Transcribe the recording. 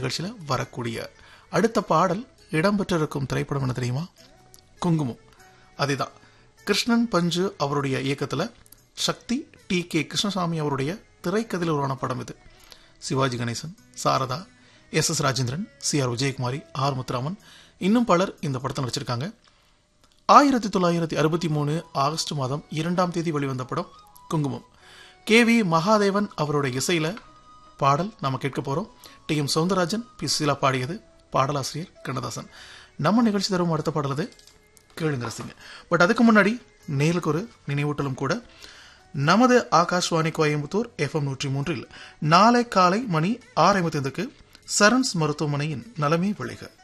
நிகழ்ச்சியில் வரக்கூடிய அடுத்த பாடல் இடம்பெற்றிருக்கும் திரைப்படம் என்ன தெரியுமா குங்குமம் அதுதான் கிருஷ்ணன் பஞ்சு அவருடைய இயக்கத்தில் சக்தி டி கே கிருஷ்ணசாமி அவருடைய திரைக்கதையில் உருவான படம் இது Sivaji Ganesan Saradha S S Rajendran C R Vijayakumari R Muthuraman இன்னும் பலர் இந்த படத்தை நடிச்சிருக்காங்க ஆயிரத்தி தொள்ளாயிரத்தி அறுபத்தி மூணு ஆகஸ்ட் மாதம் இரண்டாம் தேதி வெளிவந்த படம் குங்குமம் கே வி மகாதேவன் அவருடைய இசையில பாடல் நாம கேட்க போறோம் T M Soundararajan P Susheela பாடியது பாடலாசிரியர் கண்ணதாசன் நம்ம நிகழ்ச்சி தரும் அடுத்த பாடலது கேளுங்க ரசிங்க பட் அதுக்கு முன்னாடி நேருக்கு ஒரு நினைவூட்டலும் கூட நமது ஆகாஷ்வாணி கோயம்புத்தூர் எஃப்எம் நூற்றி மூன்றில் நாளை காலை மணி ஆறு ஐம்பத்தைந்துக்கு சரண்ஸ் மருத்துவமனையின் நலமே விளைக